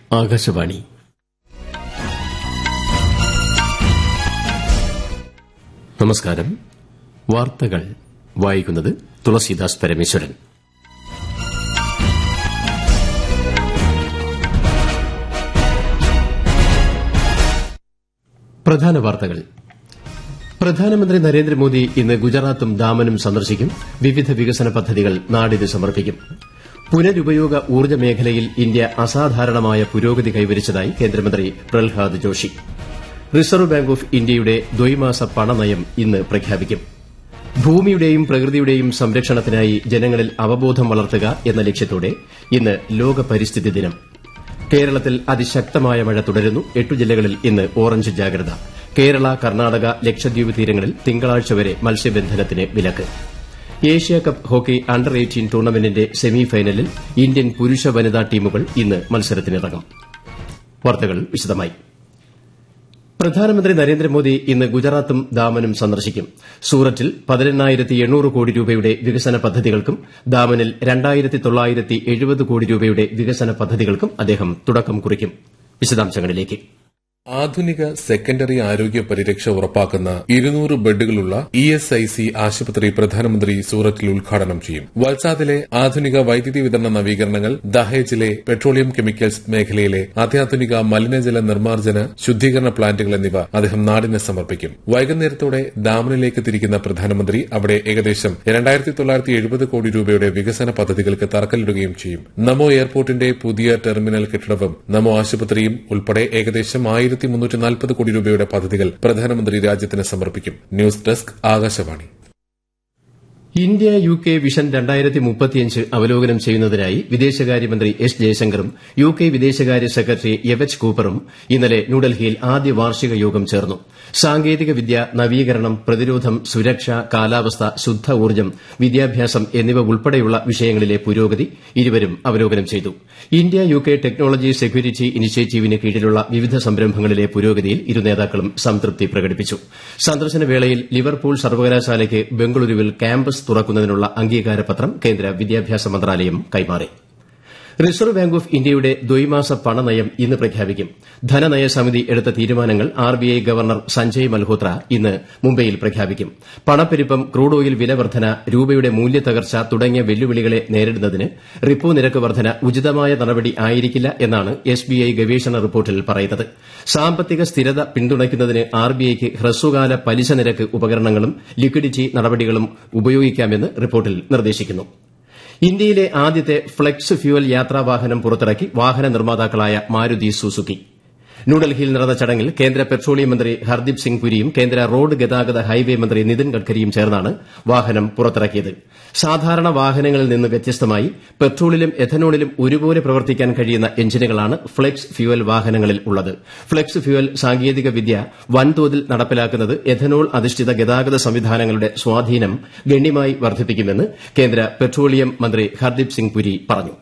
ആകാശവാണി നമസ്കാരം വാർത്തകൾ വായിക്കുന്നത് തുളസീദാസ് പരമേശ്വരൻ പ്രധാന വാർത്തകൾ പ്രധാനമന്ത്രി നരേന്ദ്രമോദി ഇന്ന് ഗുജറാത്തും ദാമനും സന്ദർശിക്കും വിവിധ വികസന പദ്ധതികൾ നാടിന് സമർപ്പിക്കും പുനരുപയോഗ ഊർജ്ജ മേഖലയിൽ ഇന്ത്യ അസാധാരണമായ പുരോഗതി കൈവരിച്ചതായി കേന്ദ്രമന്ത്രി Prahlad Joshi reserve bank of ഇന്ത്യയുടെ ദ്വൈമാസ പണനയം ഇന്ന് പ്രഖ്യാപിക്കും ഭൂമിയുടെയും പ്രകൃതിയുടെയും സംരക്ഷണത്തിനായി ജനങ്ങളിൽ അവബോധം വളർത്തുക എന്ന ലക്ഷ്യത്തോടെ ഇന്ന് ലോക പരിസ്ഥിതി ദിനം കേരളത്തിൽ അതിശക്തമായ മഴ തുടരുന്നു എട്ടു ജില്ലകളിൽ ഇന്ന് ഓറഞ്ച് ജാഗ്രത കേരള കർണാടക ലക്ഷദ്വീപ് തീരങ്ങളിൽ തിങ്കളാഴ്ച വരെ മത്സ്യബന്ധനത്തിന് വിലക്ക് Asia cup hockey under eighteen ടൂർണമെന്റിന്റെ സെമി ഫൈനലിൽ ഇന്ത്യൻ പുരുഷ വനിതാ ടീമുകൾ ഇന്ന് മത്സരത്തിനിറങ്ങും വാർത്തകൾ വിശദമായി പ്രധാനമന്ത്രി നരേന്ദ്രമോദി ഇന്ന് ഗുജറാത്തും ദാമനും സന്ദർശിക്കും സൂററ്റിൽ പതിനെണ്ണായിരത്തി എണ്ണൂറ് കോടി രൂപയുടെ വികസന പദ്ധതികൾക്കും ദാമനിൽ രണ്ടായിരത്തി തൊള്ളായിരത്തി എഴുപത് കോടി രൂപയുടെ വികസന പദ്ധതികൾക്കും അദ്ദേഹം തുടക്കം കുറിക്കും വിശദാംശങ്ങളിലേക്ക് ആധുനിക സെക്കൻഡറി ആരോഗ്യ പരിരക്ഷ ഉറപ്പാക്കുന്ന ഇരുന്നൂറ് ബെഡുകളുള്ള ഇ എസ് ഐ സി ആശുപത്രി പ്രധാനമന്ത്രി സൂറത്തിൽ ഉദ്ഘാടനം ചെയ്യും വൽസാദിലെ ആധുനിക വൈദ്യുതി വിതരണ നവീകരണങ്ങൾ ദഹേജിലെ പെട്രോളിയം കെമിക്കൽസ് മേഖലയിലെ അത്യാധുനിക മലിനജല നിർമ്മാർജ്ജന ശുദ്ധീകരണ പ്ലാന്റുകൾ എന്നിവ അദ്ദേഹം നാടിന് സമർപ്പിക്കും വൈകുന്നേരത്തോടെ ദാമനിലേക്ക് തിരിക്കുന്ന പ്രധാനമന്ത്രി അവിടെ ഏകദേശം രണ്ടായിരത്തി തൊള്ളായിരത്തി എഴുപത് കോടി രൂപയുടെ വികസന പദ്ധതികൾക്ക് തറക്കല്ലിടുകയും ചെയ്യും നമോ എയർപോർട്ടിന്റെ പുതിയ ടെർമിനൽ കെട്ടിടവും നമോ ആശുപത്രിയും ഉൾപ്പെടെ ഏകദേശം ആയിരത്തി ആയിരത്തി മുന്നൂറ്റി നാൽപ്പത് കോടി രൂപയുടെ പദ്ധതികൾ പ്രധാനമന്ത്രി രാജ്യത്തിന് സമർപ്പിക്കും news desk Akashvani India U K vision രണ്ടായിരത്തി മുപ്പത്തിയഞ്ച് അവലോകനം ചെയ്യുന്നതിനായി വിദേശകാര്യമന്ത്രി എസ് ജയശങ്കറും യു കെ വിദേശകാര്യ സെക്രട്ടറി എവച്ച് കൂപ്പറും ഇന്നലെ ന്യൂഡൽഹിയിൽ ആദ്യ വാർഷിക യോഗം ചേർന്നു സാങ്കേതിക വിദ്യ നവീകരണം പ്രതിരോധം സുരക്ഷ കാലാവസ്ഥ ശുദ്ധ ഊർജ്ജം വിദ്യാഭ്യാസം എന്നിവ ഉൾപ്പെടെയുള്ള വിഷയങ്ങളിലെ പുരോഗതി ഇരുവരും അവലോകനം ചെയ്തു India U K technology security ഇനിഷ്യേറ്റീവിന് കീഴിലുള്ള വിവിധ സംരംഭങ്ങളിലെ പുരോഗതിയിൽ ഇരു നേതാക്കളും സംതൃപ്തി പ്രകടിപ്പിച്ചു സന്ദർശന വേളയിൽ ലിവർപൂൾ സർവകലാശാലയ്ക്ക് ബംഗളൂരുവിൽ ക്യാമ്പസ് തുറക്കുന്നതിനുള്ള അംഗീകാരപത്രം കേന്ദ്ര വിദ്യാഭ്യാസ മന്ത്രാലയം കൈമാറി റിസർവ് ബാങ്ക് ഓഫ് ഇന്ത്യയുടെ ദ്വൈമാസ പണനയം ഇന്ന് പ്രഖ്യാപിക്കും ധനനയ സമിതി എടുത്ത തീരുമാനങ്ങൾ ആർബിഐ ഗവർണർ സഞ്ജയ് മൽഹോത്ര ഇന്ന് മുംബൈയിൽ പ്രഖ്യാപിക്കും പണപ്പെരുപ്പം ക്രൂഡ് ഓയിൽ വിലവർദ്ധന രൂപയുടെ മൂല്യത്തകർച്ച തുടങ്ങിയ വെല്ലുവിളികളെ നേരിടുന്നതിന് റിപ്പോ നിരക്ക് വർദ്ധന ഉചിതമായ നടപടി ആയിരിക്കില്ല എന്നാണ് എസ്ബിഐ ഗവേഷണ റിപ്പോർട്ടിൽ പറയുന്നത് സാമ്പത്തിക സ്ഥിരത പിന്തുണയ്ക്കുന്നതിന് ആർബിഐക്ക് ഹ്രസ്വകാല പലിശ നിരക്ക് ഉപകരണങ്ങളും ലിക്വിഡിറ്റി നടപടികളും ഉപയോഗിക്കാമെന്ന് റിപ്പോർട്ടിൽ നിർദ്ദേശിക്കുന്നു ഇന്ത്യയിലെ ആദ്യത്തെ ഫ്ളെക്സ് ഫ്യൂവൽ യാത്രാവാഹനം പുറത്തിറക്കി വാഹന നിർമ്മാതാക്കളായ മാരുതി സുസുക്കി ന്യൂഡൽഹിയിൽ നടന്ന ചടങ്ങിൽ കേന്ദ്ര പെട്രോളിയം മന്ത്രി ഹർദീപ് സിംഗ് പുരിയും കേന്ദ്ര റോഡ് ഗതാഗത ഹൈവേ മന്ത്രി നിതിൻ ഗഡ്കരിയും ചേർന്നാണ് വാഹനം പുറത്തിറക്കിയത് സാധാരണ വാഹനങ്ങളിൽ നിന്ന് വ്യത്യസ്തമായി പെട്രോളിലും എഥനോളിലും ഒരുപോലെ പ്രവർത്തിക്കാൻ കഴിയുന്ന എഞ്ചിനുകളാണ് ഫ്ളെക്സ് ഫ്യൂവൽ വാഹനങ്ങളിൽ ഉള്ളത് ഫ്ളെക്സ് ഫ്യൂവൽ സാങ്കേതിക വിദ്യ വൻതോതിൽ നടപ്പിലാക്കുന്നത് എഥനോൾ അധിഷ്ഠിത ഗതാഗത സംവിധാനങ്ങളുടെ സ്വാധീനം ഗണ്യമായി വർദ്ധിപ്പിക്കുമെന്ന് കേന്ദ്ര പെട്രോളിയം മന്ത്രി ഹർദീപ് സിംഗ് പുരി പറഞ്ഞു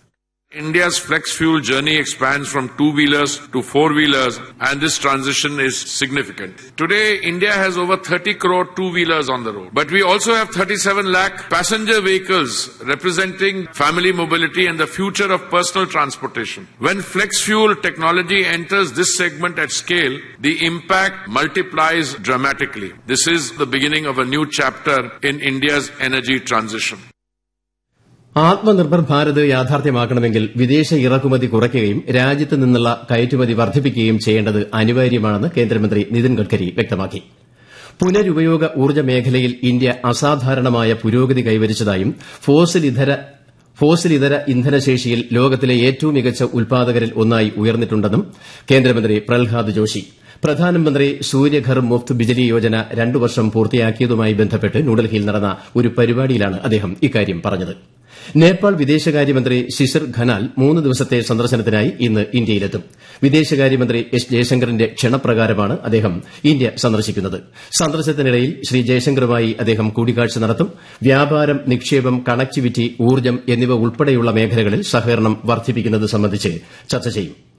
India's flex fuel journey expands from two wheelers to four wheelers, and this transition is significant. Today, India has over 30 crore two wheelers on the road, but we also have 37 lakh passenger vehicles representing family mobility and the future of personal transportation. When flex fuel technology enters this segment at scale, the impact multiplies dramatically. This is the beginning of a new chapter in India's energy transition. Atmanirbhar Bharat യാഥാർത്ഥ്യമാക്കണമെങ്കിൽ വിദേശ ഇറക്കുമതി കുറയ്ക്കുകയും രാജ്യത്ത് നിന്നുള്ള കയറ്റുമതി വർദ്ധിപ്പിക്കുകയും ചെയ്യേണ്ടത് അനിവാര്യമാണെന്ന് കേന്ദ്രമന്ത്രി നിതിൻ ഗഡ്കരി വ്യക്തമാക്കി പുനരുപയോഗ ഊർജ്ജ മേഖലയിൽ ഇന്ത്യ അസാധാരണമായ പുരോഗതി കൈവരിച്ചതായും ഫോസിൽ ഇതര ഫോസിൽ ഇതര ഇന്ധനശേഷിയിൽ ലോകത്തിലെ ഏറ്റവും മികച്ച ഉൽപാദകരിൽ ഒന്നായി ഉയർന്നിട്ടുണ്ടെന്നും കേന്ദ്രമന്ത്രി പ്രഹ്ലാദ് ജോഷി പ്രധാനമന്ത്രി സൂര്യഘർ മുഫ്ത് ബിജലി യോജന രണ്ടു വർഷം പൂർത്തിയാക്കിയതുമായി ബന്ധപ്പെട്ട് ന്യൂഡൽഹിയിൽ നടന്ന ഒരു പരിപാടിയിലാണ് അദ്ദേഹം ഇക്കാര്യം പറഞ്ഞത് നേപ്പാൾ വിദേശകാര്യമന്ത്രി ശിശിർ ഖനാൽ മൂന്ന് ദിവസത്തെ സന്ദർശനത്തിനായി ഇന്ന് ഇന്ത്യയിലെത്തും വിദേശകാര്യമന്ത്രി എസ് ജയശങ്കറിന്റെ ക്ഷണപ്രകാരമാണ് അദ്ദേഹം ഇന്ത്യ സന്ദർശിക്കുന്നത് സന്ദർശനത്തിനിടയിൽ ശ്രീ ജയശങ്കറുമായി അദ്ദേഹം കൂടിക്കാഴ്ച നടത്തും വ്യാപാരം നിക്ഷേപം കണക്ടിവിറ്റി ഊർജ്ജം എന്നിവ ഉൾപ്പെടെയുള്ള മേഖലകളിൽ സഹകരണം വർദ്ധിപ്പിക്കുന്നത് സംബന്ധിച്ച് ചർച്ച ചെയ്യും